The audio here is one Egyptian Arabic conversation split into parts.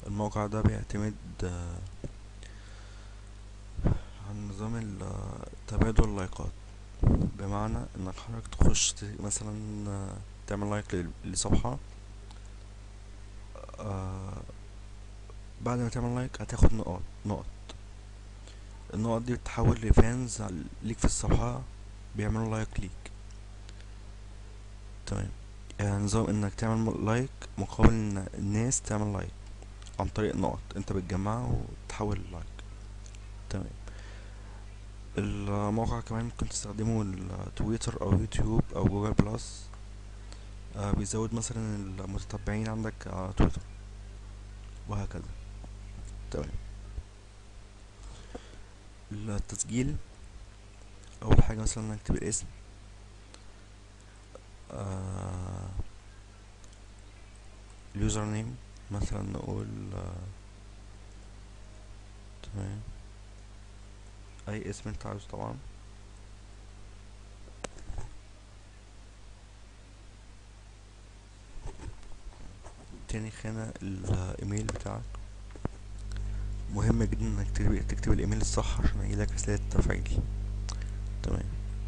الموقع ده بيعتمد آه، عن نظام ال- آه، تبادل اللايكات بمعنى انك حضرتك تخش ت- مثلا آه، تعمل لايك لل- لصفحة آه، بعد ما تعمل لايك هتاخد نقط نقط النقط دي بتتحول لفانز عل- ليك في الصفحة بيعملوا لايك ليك تمام يعني نظام انك تعمل لايك مقابل ان الناس تعمل لايك عن طريق نقط انت بتجمعها وتحول لايك تمام الموقع كمان ممكن تستخدمه التويتر او يوتيوب او جوجل بلس آه بيزود مثلا المتتبعين عندك على تويتر وهكذا تمام التسجيل اول حاجه مثلا نكتب الاسم آه اليوزر نيم مثلا نقول آه تمام اي اسم انت عاوزه طبعا تاني خانة الايميل بتاعك مهم جدا انك تكتب, تكتب الايميل الصح عشان يجيلك رسالة تفعيل تمام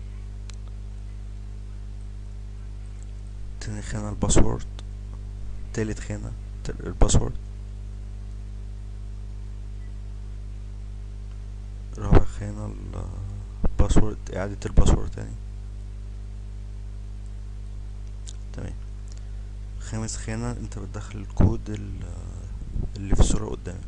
تاني خانة الباسورد تالت خانة تل- الباسورد رابع خانة ال- الباسورد إعادة الباسورد تاني تمام خامس خانة انت بتدخل الكود ال- اللي في الصورة قدامك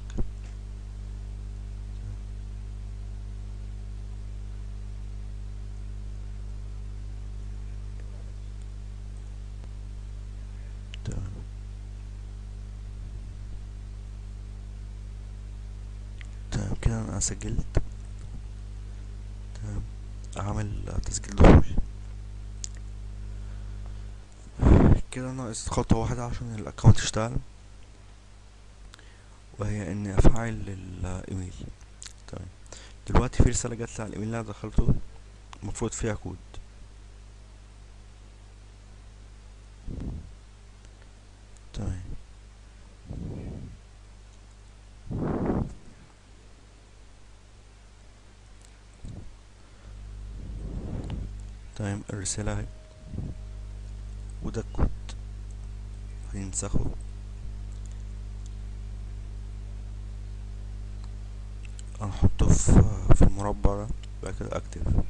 تمام تمام كده انا سجلت تمام اعمل تسجيل دخول كده ناقص خطوة واحدة عشان الاكونت يشتغل وهي اني افعل الايميل تمام دلوقتي في رسالة جات لي على الايميل اللي انا دخلته المفروض فيها كود تمام تمام الرسالة اهي وده الكود هننسخه هنحطه في في المربع ده بعد كده اكتب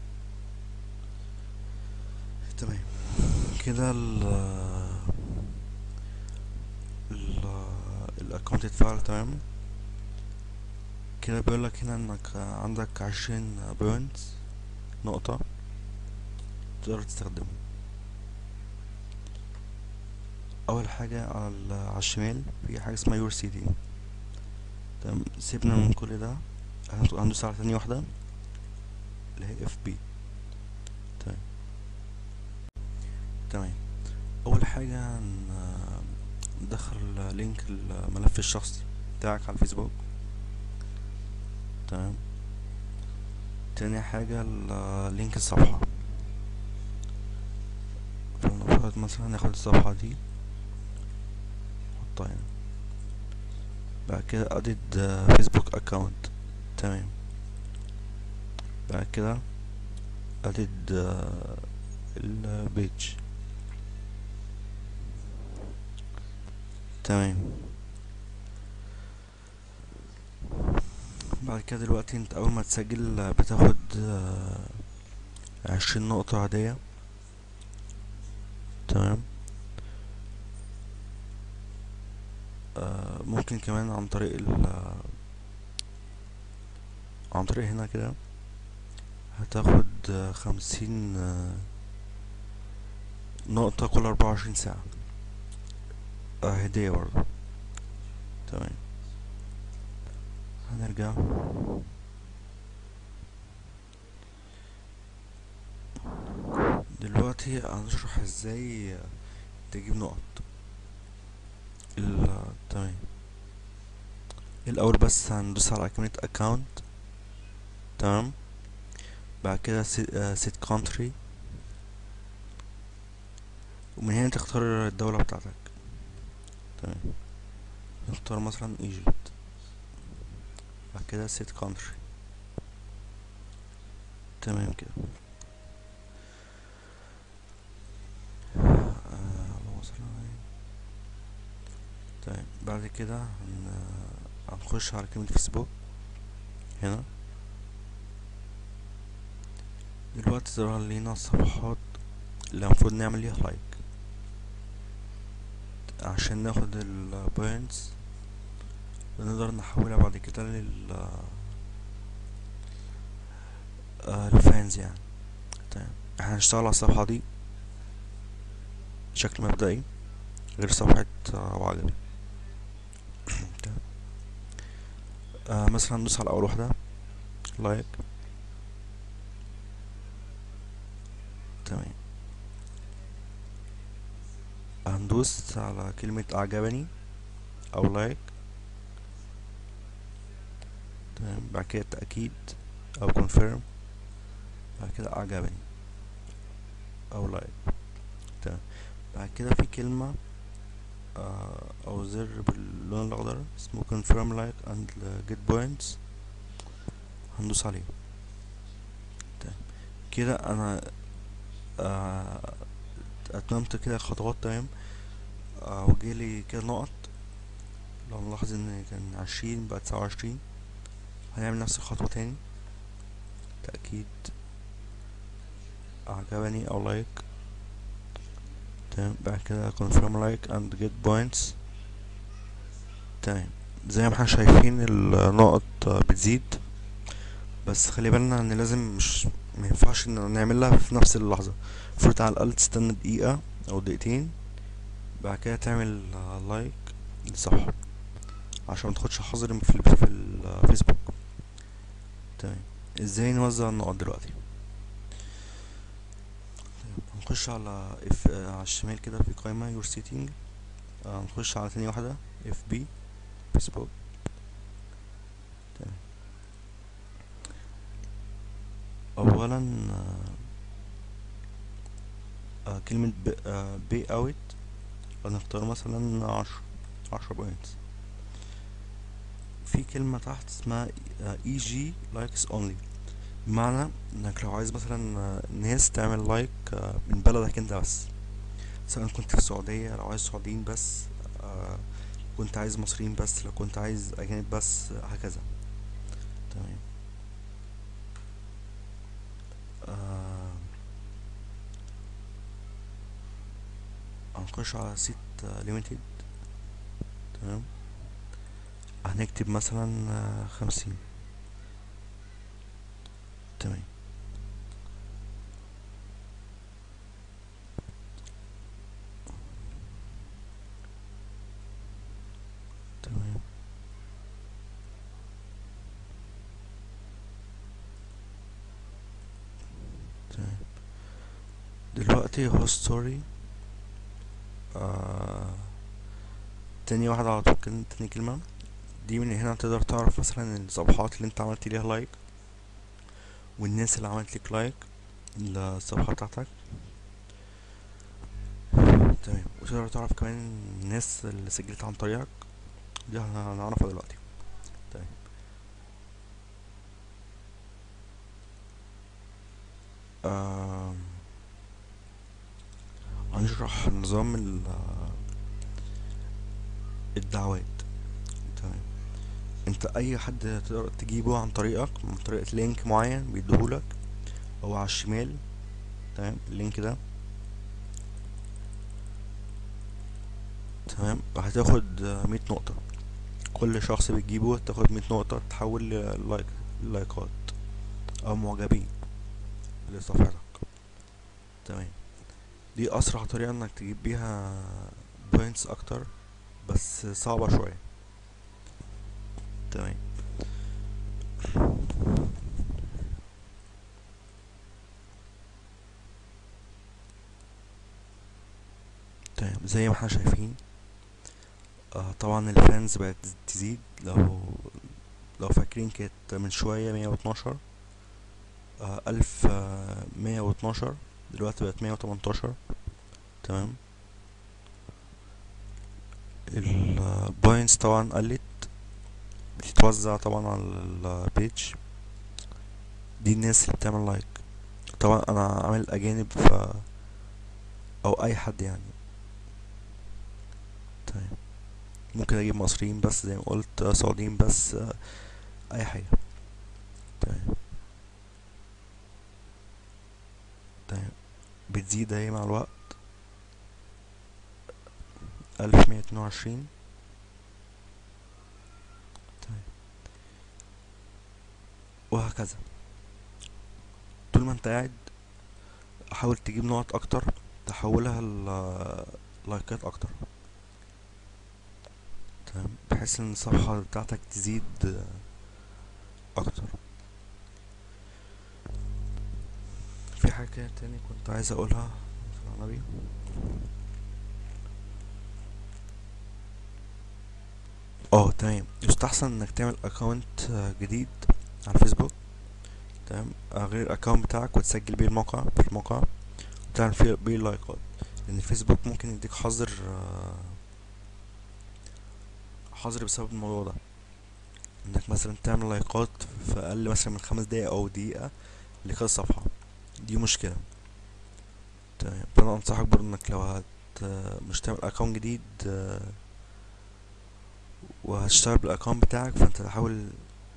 تمام كده ال ال الاكونت اتفعل تمام كده بيقولك هنا انك عندك عشرين بوينتس نقطة تقدر تستخدمه اول حاجة على ال- على الشمال في حاجة اسمها يور سي دي تمام سيبنا من كل ده هندوس هندوس على تاني واحدة اللي هي اف بي تمام تمام اول حاجة هن- ندخل لينك الملف الشخصي بتاعك على الفيسبوك تمام تاني حاجة ال- لينك الصفحة فلنفرض مثلا ناخد الصفحة دي نحطها هنا بعد كده edit فيسبوك اكونت تمام بعد كده edit البيج تمام بعد كده دلوقتي انت اول ما تسجل آه، بتاخد آه، عشرين نقطة عادية تمام آه، ممكن كمان عن طريق ال عن طريق هنا كده هتاخد آه، خمسين آه، نقطة كل أربعة وعشرين ساعة آه، هدية برضه تمام هنرجع دلوقتي هنشرح ازاي تجيب نقط ال تمام الاول بس هندوس على كلمة account تمام بعد كده set country ومن هنا تختار الدولة بتاعتك تمام هنختار مثلا ايجيبت بعد كده set country تمام كده آه، اللهم صل على النبي. طيب بعد كده هن... هنخش على كلمة فيسبوك هنا دلوقتي ظهر لنا الصفحات اللي المفروض نعمل ليها لايك عشان ناخد البوينتس ونقدر نحولها بعد كده لل آه، للفانز يعني تمام احنا هنشتغل على الصفحة دي بشكل مبدئي غير صفحة آه، وعجبي تمام. آه مثلا ندوس على أول واحدة لايك تمام هندوس على كلمة أعجبني أو لايك تمام بعد كده تأكيد أو confirm بعد كده أعجبني أو لايك تمام بعد كده في كلمة آه، أو زر باللون الأخضر اسمه confirm like and get points هندوس عليه تمام كده أنا آه، أتممت كده الخطوات تمام آه، وجيلي كده نقط لو نلاحظ إن كان عشرين بقى تسعة وعشرين هنعمل نفس الخطوة تاني تأكيد أعجبني أو لايك تمام بعد كده confirm like and get points تمام زي ما احنا شايفين النقط آه، بتزيد بس خلي بالنا ان لازم مش ما ينفعش ان نعملها في نفس اللحظة المفروض على الاقل تستنى دقيقة او دقيقتين بعد كده تعمل لايك للصفحة عشان ما تاخدش حظر في ال- في الفيسبوك تمام ازاي نوزع النقط دلوقتي هنخش على اف على الشمال كده في قائمة يور سيتنج هنخش على تاني واحدة اف بي فيسبوك تمام اولا آه، آه، كلمة بي اوت هنختار مثلا عشرة عشرة بوينتس في كلمة تحت اسمها اي جي لايكس اونلي بمعنى انك لو عايز مثلا آه، ناس تعمل لايك آه، من بلدك انت بس سواء كنت في السعودية لو عايز سعوديين بس آه، كنت عايز مصريين بس لو كنت عايز اجانب بس آه، هكذا تمام آه، هنخش على سيت ليميتد تمام هنكتب مثلا آه، خمسين تمام تمام تمام دلوقتي هو ستوري آه تاني واحدة على طول كان تاني كلمة دي من هنا تقدر تعرف مثلا الصفحات اللي انت عملت ليها لايك والناس اللي عملت لك لايك للصفحة بتاعتك تمام وتقدر تعرف كمان الناس اللي سجلت عن طريقك دي هن- هنعرفها دلوقتي تمام آم، هنشرح نظام ال- الدعوات تمام انت اي حد تقدر تجيبه عن طريقك من طريقة لينك معين بيديهولك هو على الشمال تمام اللينك ده تمام هتاخد مية نقطة كل شخص بتجيبه تاخد مية نقطة تحول للايك لايكات او معجبين لصفحتك تمام دي اسرع طريقة انك تجيب بيها بوينتس اكتر بس صعبة شوية تمام تمام زي ما احنا شايفين آه طبعا الفانز بقت تزيد لو لو فاكرين كانت من شوية مية واتناشر آه ألف آه مية واتناشر دلوقتي بقت مية وتمنتاشر تمام البوينتس طبعا قلت بتتوزع طبعا على البيج دي الناس اللي بتعمل لايك طبعا انا عامل اجانب ف او اي حد يعني طيب ممكن اجيب مصريين بس زي ما قلت آه، سعوديين بس آه، اي حاجة طيب طيب بتزيد اهي مع الوقت الف مية اتنين وعشرين طيب وهكذا طول ما انت قاعد حاول تجيب نقط اكتر تحولها ل لايكات اكتر تمام بحيث ان الصفحة بتاعتك تزيد آه، اكتر في حاجة كده تاني كنت عايز اقولها صلى على النبي اه تمام يستحسن انك تعمل اكونت جديد على الفيسبوك تمام آه، غير الاكونت بتاعك وتسجل بيه الموقع في الموقع وتعمل فيه بيه لايكات لان الفيسبوك ممكن يديك حظر آه، حظر بسبب الموضوع ده انك مثلا تعمل لايكات في اقل مثلا من خمس دقايق او دقيقة لكذا صفحة دي مشكلة تمام فانا انصحك برضه انك لو هت مش تعمل اكونت جديد آه، وهتشتغل بالاكونت بتاعك فانت تحاول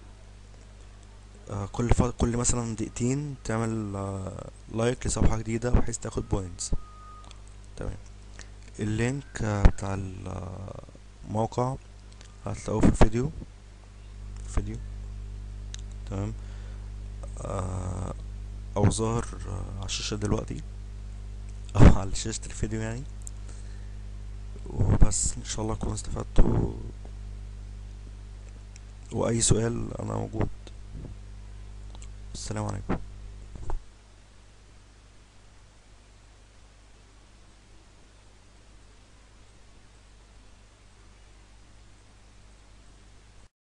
آه، كل ف... كل مثلا دقيقتين تعمل آه، لايك لصفحة جديدة بحيث تاخد بوينتس تمام اللينك آه، بتاع الموقع هتلاقوه في الفيديو فيديو تمام آه، او ظاهر آه، على الشاشة دلوقتي او على شاشة الفيديو يعني وبس ان شاء الله اكون استفدت و... واي سؤال انا موجود السلام عليكم